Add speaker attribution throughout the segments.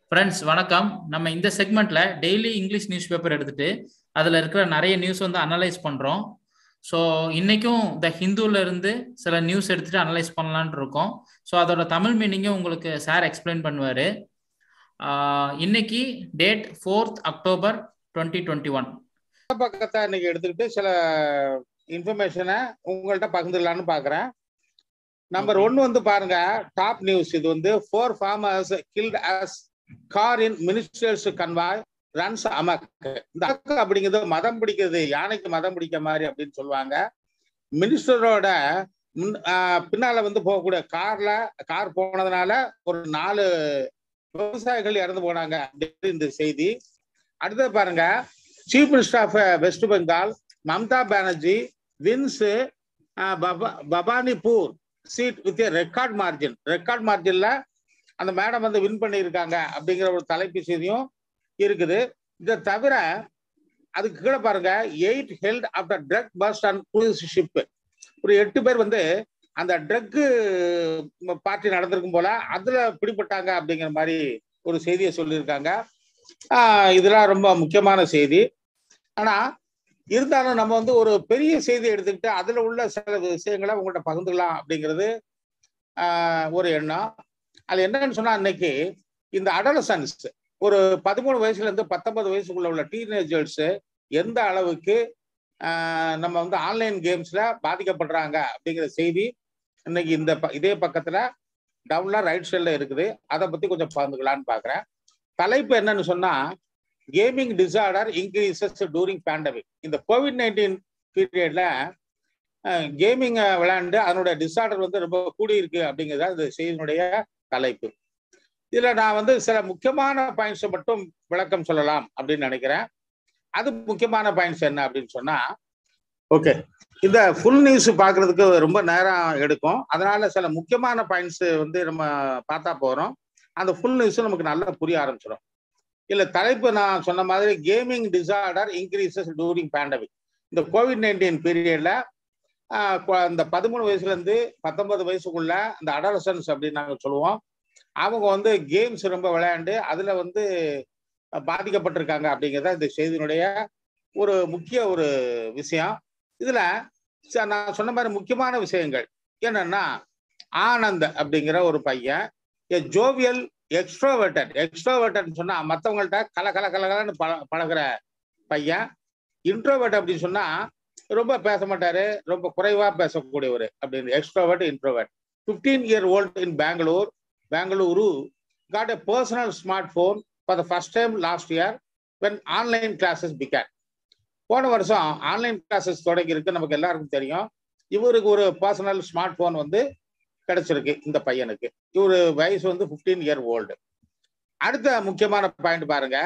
Speaker 1: friends வணக்கம் நம்ம இந்த செக்மெண்ட்ல டெய்லி இங்கிலீஷ் நியூஸ் பேப்பர் எடுத்துட்டு அதுல இருக்கிற நிறைய நியூஸ் வந்து அனலைஸ் பண்றோம் ஸோ இன்னைக்கும் த ஹிந்துல இருந்து சில நியூஸ் எடுத்துட்டு அனலைஸ் பண்ணலான் இருக்கோம் ஸோ அதோட தமிழ் மீனிங்கும் உங்களுக்கு சார் எக்ஸ்பிளைன் பண்ணுவாரு ஆஹ் இன்னைக்கு date fourth October twenty twenty one
Speaker 2: பக்கத்தை இன்னைக்கு எடுத்துக்கிட்டு சில இன்ஃபர்மேஷனை உங்கள்கிட்ட பகிர்ந்துடலான்னு பாக்குறேன் நம்பர் ஒன்னு வந்து பாருங்க டாப் நியூஸ் இது வந்து four farmers killed as car in minister's convoy runs amok இந்த அமக் அப்படிங்கிறது மதம் பிடிக்கிறது யானைக்கு மதம் பிடிக்க மாதிரி அப்படின்னு சொல்லுவாங்க மினிஸ்டரோட பின்னால வந்து போகக்கூடிய கார்ல கார் போனதுனால ஒரு நாலு விவசாயிகள் இறந்து போனாங்க இந்த செய்தி அடுத்தது பாருங்க chief minister of West Bengal Mamata Banerjee wins Bhabanipur seat with record margin record மார்ஜின்ல அந்த மேடம் வந்து வின் பண்ணியிருக்காங்க அப்படிங்கிற ஒரு தலைப்பு செய்தியும் இருக்குது இதை தவிர அதுக்கு கீழே பாருங்க eight held after drug bust and cruise ship ஒரு எட்டு பேர் வந்து அந்த ட்ரக்கு பார்ட்டி நடந்திருக்கும் போல அதுல பிடிபட்டாங்க அப்படிங்கிற மாதிரி ஒரு செய்தியை சொல்லியிருக்காங்க இதெல்லாம் ரொம்ப முக்கியமான செய்தி ஆனா இருந்தாலும் நம்ம வந்து ஒரு பெரிய செய்தி எடுத்துக்கிட்டு அதுல உள்ள சில விஷயங்களை உங்கள்கிட்ட பகிர்ந்துக்கலாம் அப்படிங்கிறது ஒரு எண்ணம் அது என்னன்னு சொன்னா அன்னைக்கு இந்த அடலசன்ஸ் ஒரு பதிமூணு வயசுல இருந்து பத்தொன்பது வயசுக்குள்ள உள்ள டீனேஜர்ஸ் எந்த அளவுக்கு நம்ம வந்து ஆன்லைன் கேம்ஸ்ல பாதிக்கப்படுறாங்க அப்படிங்கிற செய்தி இன்னைக்கு இந்த இதே பக்கத்துல டவுன்ல ரைட் சைட்ல இருக்குது அதை பத்தி கொஞ்சம் பகிர்ந்துக்கலான்னு பாக்குறேன் தலைப்பு என்னன்னு சொன்னா gaming disorder increases during pandemic இந்த கோவிட் நைன்டீன் பீரியட்ல கேமிங் விளையாண்டு அதனுடைய டிசார்டர் வந்து ரொம்ப கூடியிருக்கு அப்படிங்கிறத இந்த செய்தியினுடைய தலைப்பு இதுல நான் வந்து சில முக்கியமான பாயிண்ட்ஸை மட்டும் விளக்கம் சொல்லலாம் அப்படின்னு நினைக்கிறேன் அது முக்கியமான பாயிண்ட்ஸ் என்ன அப்படின்னு சொன்னா ஓகே இந்த ஃபுல் நியூஸ் பார்க்கறதுக்கு ரொம்ப நேரம் எடுக்கும் அதனால சில முக்கியமான பாயிண்ட்ஸ் வந்து நம்ம பார்த்தா போறோம் அந்த ஃபுல் நியூஸ் நமக்கு நல்லா புரிய ஆரம்பிச்சிடும் இல்ல தலைப்பு நான் சொன்ன மாதிரி gaming disorder increases during pandemic இந்த கோவிட் நைன்டீன் பீரியட்ல இந்த பதிமூணு வயசுல இருந்து பத்தொன்பது வயசுக்குள்ள இந்த அடலசன்ஸ் அப்படின்னு நாங்கள் சொல்லுவோம் அவங்க வந்து கேம்ஸ் ரொம்ப விளையாண்டு அதுல வந்து பாதிக்கப்பட்டிருக்காங்க அப்படிங்கிறத இந்த செய்தியினுடைய ஒரு முக்கிய ஒரு விஷயம் இதுல நான் சொன்ன மாதிரி முக்கியமான விஷயங்கள் என்னன்னா ஆனந்த் அப்படிங்கிற ஒரு பையன் ஜோவியல் எக்ஸ்ட்ரோவர்டன் எக்ஸ்ட்ரோவர்டன் சொன்னா மற்றவங்கள்ட்ட கல கல கலகலன்னு பழ பழகிற பையன் இன்ட்ரோவர்ட் அப்படின்னு சொன்னா ரொம்ப பேச மாட்டாரு ரொம்ப குறைவா பேசக்கூடியவர் அப்படின்னு extrovert introvert fifteen year old in Bangalore Bengaluru got a personal smart phone for the first time last year when online classes began போன வருஷம் ஆன்லைன் கிளாஸஸ் தொடங்கி இருக்கு நமக்கு எல்லாருக்கும் தெரியும் இவருக்கு ஒரு பர்சனல் ஸ்மார்ட் ஃபோன் வந்து கிடைச்சிருக்கு இந்த பையனுக்கு இவரு வயசு வந்து பிப்டீன் இயர் ஓல்டு அடுத்த முக்கியமான பாயிண்ட் பாருங்க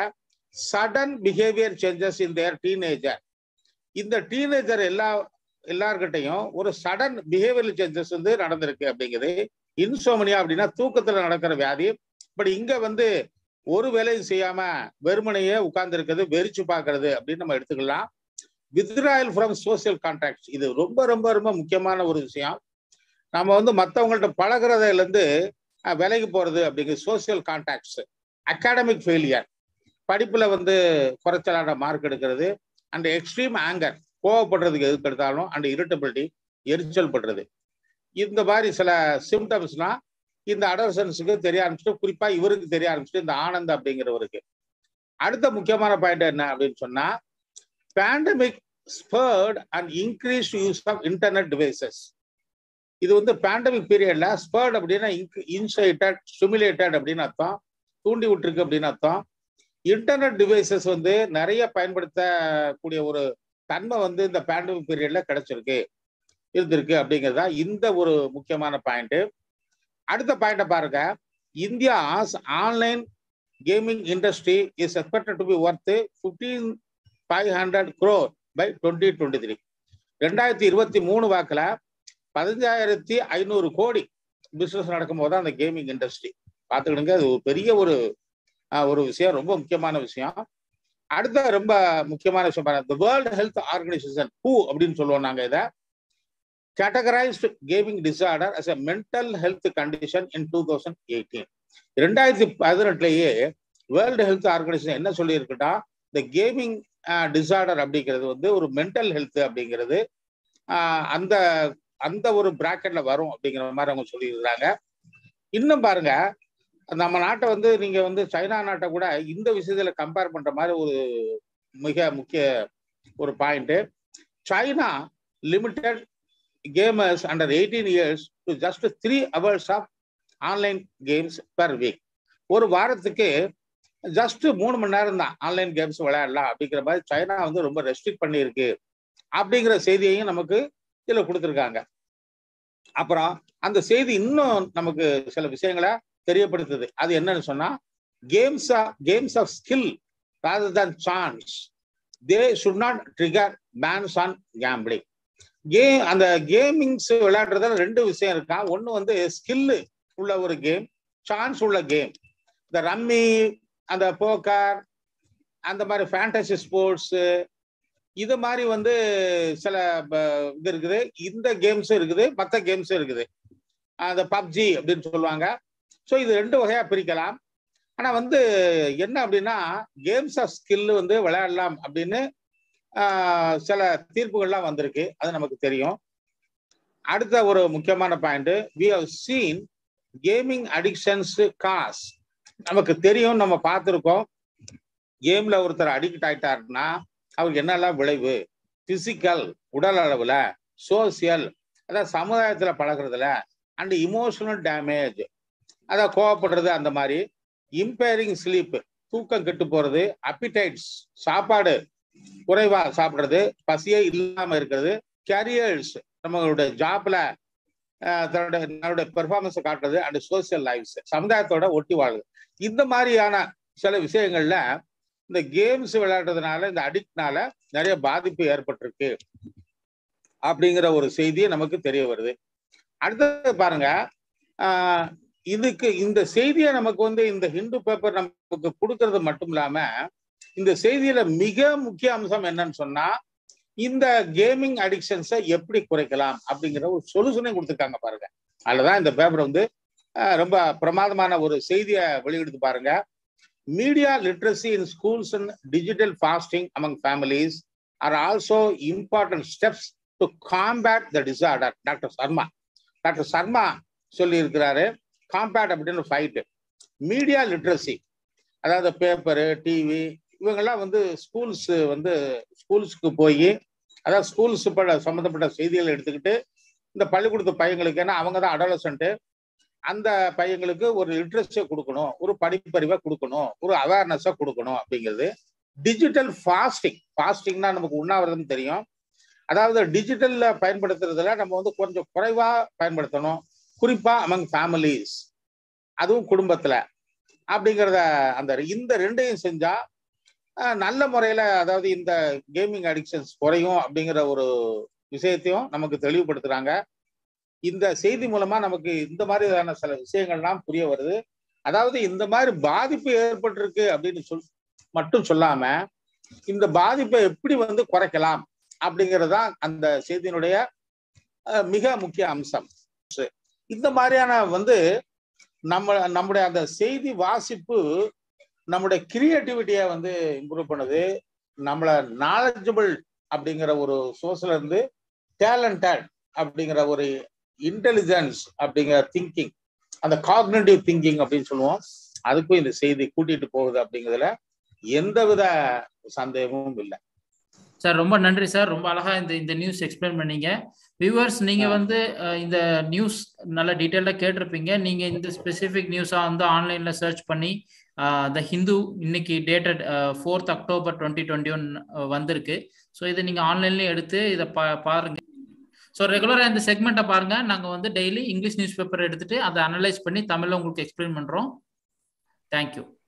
Speaker 2: sudden behaviour changes in their teenager இந்த டீனேஜர் எல்லா எல்லார்கிட்டையும் ஒரு சடன் பிஹேவியர் சேஞ்சஸ் வந்து நடந்திருக்கு அப்படிங்கிறது இன்சோமனியா அப்படின்னா தூக்கத்துல நடக்கிற வியாதி பட் இங்க வந்து ஒரு வேலையும் செய்யாம வெறுமனையே உட்கார்ந்து இருக்கிறது வெறிச்சு பாக்குறது அப்படின்னு நம்ம எடுத்துக்கலாம் வித்ராயல் ஃப்ரம் சோசியல் கான்ட்ராக்ட் இது ரொம்ப ரொம்ப ரொம்ப முக்கியமான ஒரு விஷயம் நம்ம வந்து மற்றவங்கள்ட்ட பழகிறதுல இருந்து விலைக்கு போறது அப்படிங்கிற சோசியல் கான்டாக்ட்ஸ் அகாடமிக் ஃபெயிலியர் படிப்புல வந்து குறைச்சலான மார்க் எடுக்கிறது அண்ட் எக்ஸ்ட்ரீம் ஆங்கர் கோவப்படுறதுக்கு எதுக்கு எடுத்தாலும் அண்ட் இரிட்டபிலிட்டி எரிச்சல் படுறது இந்த மாதிரி சில சிம்டம்ஸ்லாம் இந்த அடர்சன்ஸுக்கு தெரிய ஆரம்பிச்சுட்டு குறிப்பா இவருக்கு தெரிய ஆரம்பிச்சுட்டு இந்த ஆனந்த் அப்படிங்கிறவருக்கு அடுத்த முக்கியமான பாயிண்ட் என்ன அப்படின்னு சொன்னா pandemic spurt and increase use of internet devices இது வந்து பேண்டமிக் பீரியட்ல ஸ்பர்ட் அப்படின்னா இன்சைட்டட் ஸ்டிமுலேட்டட் அப்படின்னு அர்த்தம் தூண்டி விட்டுருக்கு அப்படின்னு அர்த்தம் இன்டர்நெட் டிவைசஸ் வந்து நிறைய பயன்படுத்தக்கூடிய ஒரு தன்மை வந்து இந்த பேண்டமிக் பீரியட்ல கிடைச்சிருக்கு இருந்திருக்கு அப்படிங்கிறதா இந்த ஒரு முக்கியமான பாயிண்ட் அடுத்த பாயிண்ட பாருங்க India online gaming industry is expected to be worth fifteen five hundred crore by twenty twenty three ரெண்டாயிரத்தி இருபத்தி மூணு வாக்கில் பதினஞ்சாயிரத்தி ஐநூறு கோடி பிஸ்னஸ் நடக்கும்போது அந்த கேமிங் இண்டஸ்ட்ரி பார்த்துக்கிடுங்க அது ஒரு பெரிய ஒரு ஒரு விஷயம் ரொம்ப முக்கியமான விஷயம் அடுத்த ரொம்ப முக்கியமான விஷயம் பாருங்க வேர்ல்டு ஹெல்த் ஆர்கனைசேஷன் ஹூ அப்படின்னு சொல்லுவோம் நாங்கள் இதை categorised gaming disorder as a mental health condition in two thousand eighteen ரெண்டாயிரத்தி பதினெட்டுலயே வேர்ல்டு ஹெல்த் ஆர்கனைசேஷன் என்ன சொல்லியிருக்குன்னா இந்த கேமிங் டிசார்டர் அப்படிங்கிறது வந்து ஒரு மென்டல் ஹெல்த் அப்படிங்கிறது அந்த அந்த ஒரு பிராக்கெட்ல வரும் அப்படிங்கிற மாதிரி அவங்க சொல்லியிருக்கிறாங்க இன்னும் பாருங்க நம்ம நாட்டை வந்து நீங்க வந்து சைனா நாட்டை கூட இந்த விஷயத்துல கம்பேர் பண்ற மாதிரி ஒரு மிக முக்கிய ஒரு point China limited gamers under eighteen years to just three hours of online games per week ஒரு வாரத்துக்கு ஜஸ்ட் மூணு மணி நேரம் தான் ஆன்லைன் கேம்ஸ் விளையாடலாம் அப்படிங்கிற மாதிரி சைனா வந்து ரொம்ப ரெஸ்ட்ரிக்ட் பண்ணியிருக்கு அப்படிங்கிற செய்தியையும் நமக்கு இதில் கொடுத்துருக்காங்க அப்புறம் அந்த செய்தி இன்னும் நமக்கு சில விஷயங்களை தெரியப்படுத்துது அது என்னன்னு சொன்னா games games of skill rather than chance they should not trigger bans on gambling game அந்த கேமிங்ஸ் விளையாடுறதுல ரெண்டு விஷயம் இருக்கா ஒன்று வந்து ஸ்கில்லு உள்ள ஒரு கேம் சான்ஸ் உள்ள கேம் இந்த ரம்மி அந்த போக்கர் அந்த மாதிரி ஃபேண்டசி ஸ்போர்ட்ஸு இது மாதிரி வந்து சில இது இருக்குது இந்த கேம்ஸும் இருக்குது மற்ற கேம்ஸும் இருக்குது அந்த பப்ஜி அப்படின்னு சொல்லுவாங்க ஸோ இது ரெண்டு வகையாக பிரிக்கலாம் ஆனால் வந்து என்ன அப்படின்னா கேம்ஸ் ஆஃப் ஸ்கில் வந்து விளையாடலாம் அப்படின்னு சில தீர்ப்புகள்லாம் வந்திருக்கு அது நமக்கு தெரியும் அடுத்த ஒரு முக்கியமான point we have seen gaming addictions cause நமக்கு தெரியும் நம்ம பார்த்துருக்கோம் கேம்ல ஒருத்தர் அடிக்ட் ஆயிட்டாருன்னா அவருக்கு என்னெல்லாம் விளைவு பிசிக்கல் உடல் அளவுல சோசியல் அதாவது சமுதாயத்துல பழகிறதுல அண்ட் இமோஷனல் டேமேஜ் அதாவது கோவப்படுறது அந்த மாதிரி இம்பேரிங் ஸ்லீப் தூக்கம் கெட்டு போறது அப்பிடைட்ஸ் சாப்பாடு குறைவா சாப்பிடுறது பசியே இல்லாம இருக்கிறது கேரியர்ஸ் நம்மளுடைய ஜாப்ல தன்னோட தன்னுடைய பெர்ஃபார்மன்ஸை காட்டுறது அண்ட் சோசியல் லைஃப்ஸ் சமுதாயத்தோட ஒட்டி வாழுது இந்த மாதிரியான சில விஷயங்கள்ல இந்த கேம்ஸ் விளையாடுறதுனால இந்த அடிக்ட்னால நிறைய பாதிப்பு ஏற்பட்டிருக்கு அப்படிங்கிற ஒரு செய்தியை நமக்கு தெரிய வருது அடுத்தது பாருங்க இதுக்கு இந்த செய்தியை நமக்கு வந்து இந்த ஹிந்து பேப்பர் நமக்கு கொடுக்கறது மட்டும் இல்லாம இந்த செய்தியில மிக முக்கிய அம்சம் என்னன்னு சொன்னா இந்த கேமிங் அடிக்ஷன்ஸை எப்படி குறைக்கலாம் அப்படிங்கிற ஒரு சொல்யூஷனே கொடுத்துருக்காங்க பாருங்க அதுலதான் இந்த பேப்பர் வந்து ரொம்ப பிரமாதமான ஒரு செய்தியை வெளியிடுது பாருங்க media literacy in schools and digital fasting among families are also important steps to combat the disorder doctor Sharma doctor Sharma சொல்லி இருக்கிறாரு காம்பேட் அப்படின்னு ஃபைட்டு மீடியா லிட்ரஸி அதாவது பேப்பரு டிவி இவங்கெல்லாம் வந்து ஸ்கூல்ஸ் வந்து ஸ்கூல்ஸ்க்கு போய் அதாவது ஸ்கூல்ஸ் சம்மந்தப்பட்ட செய்திகளை எடுத்துக்கிட்டு இந்த பள்ளிக்கூடத்து பையங்களுக்கு ஏன்னா அவங்க தான் அடலசன்ட்டு அந்த பையங்களுக்கு ஒரு லிட்ரஸியை கொடுக்கணும் ஒரு படிப்பறிவை கொடுக்கணும் ஒரு அவேர்னஸை கொடுக்கணும் அப்படிங்கிறது டிஜிட்டல் ஃபாஸ்டிங் ஃபாஸ்டிங்னா நமக்கு உண்ணாவிரதம் தெரியும் அதாவது டிஜிட்டல்ல பயன்படுத்துறதுல நம்ம வந்து கொஞ்சம் குறைவா பயன்படுத்தணும் குறிப்பா அமங் ஃபேமிலிஸ் அதுவும் குடும்பத்துல அப்படிங்கிறத அந்த இந்த ரெண்டையும் செஞ்சா நல்ல முறையில அதாவது இந்த கேமிங் அடிக்ஷன்ஸ் குறையும் அப்படிங்கிற ஒரு விஷயத்தையும் நமக்கு தெளிவுபடுத்துறாங்க இந்த செய்தி மூலமா நமக்கு இந்த மாதிரியான சில விஷயங்கள்லாம் புரிய வருது அதாவது இந்த மாதிரி பாதிப்பு ஏற்பட்டிருக்கு அப்படின்னு சொல் மட்டும் சொல்லாம இந்த பாதிப்பை எப்படி வந்து குறைக்கலாம் அப்படிங்கிறதா அந்த செய்தியினுடைய மிக முக்கிய அம்சம் இந்த மாதிரியான வந்து நம்ம நம்முடைய அந்த செய்தி வாசிப்பு நம்முடைய கிரியேட்டிவிட்டியை வந்து இம்ப்ரூவ் பண்ணுது நம்மளை நாலேஜபிள் அப்படிங்கிற ஒரு சோர்ஸ்ல இருந்து டேலண்டட் அப்படிங்கிற ஒரு இன்டெலிஜென்ஸ் அப்படிங்கிற திங்கிங் அந்த காக்னேட்டிவ் திங்கிங் அப்படின்னு சொல்லுவோம் அதுக்கும் இந்த செய்தி கூட்டிட்டு போகுது அப்படிங்கிறதுல எந்தவித சந்தேகமும் இல்லை
Speaker 1: சார் ரொம்ப நன்றி சார் ரொம்ப அழகா இந்த இந்த நியூஸ் எக்ஸ்பிளைன் பண்ணீங்க வியூவர்ஸ் நீங்க வந்து இந்த நியூஸ் நல்லா டீட்டெயிலாக கேட்டிருப்பீங்க நீங்க இந்த ஸ்பெசிஃபிக் நியூஸா வந்து ஆன்லைன்ல சர்ச் பண்ணி த ஹிந்து இன்னைக்கு dated fourth October twenty twenty one வந்திருக்கு ஸோ இதை நீங்க ஆன்லைன்லயும் எடுத்து இதை பா பாருங்க ஸோ ரெகுலராக இந்த செக்மெண்ட்டை பாருங்க நாங்கள் வந்து டெய்லி இங்கிலீஷ் நியூஸ் பேப்பர் எடுத்துட்டு அதை அனலைஸ் பண்ணி தமிழில் உங்களுக்கு எக்ஸ்பிளைன் பண்ணுறோம் தேங்க்யூ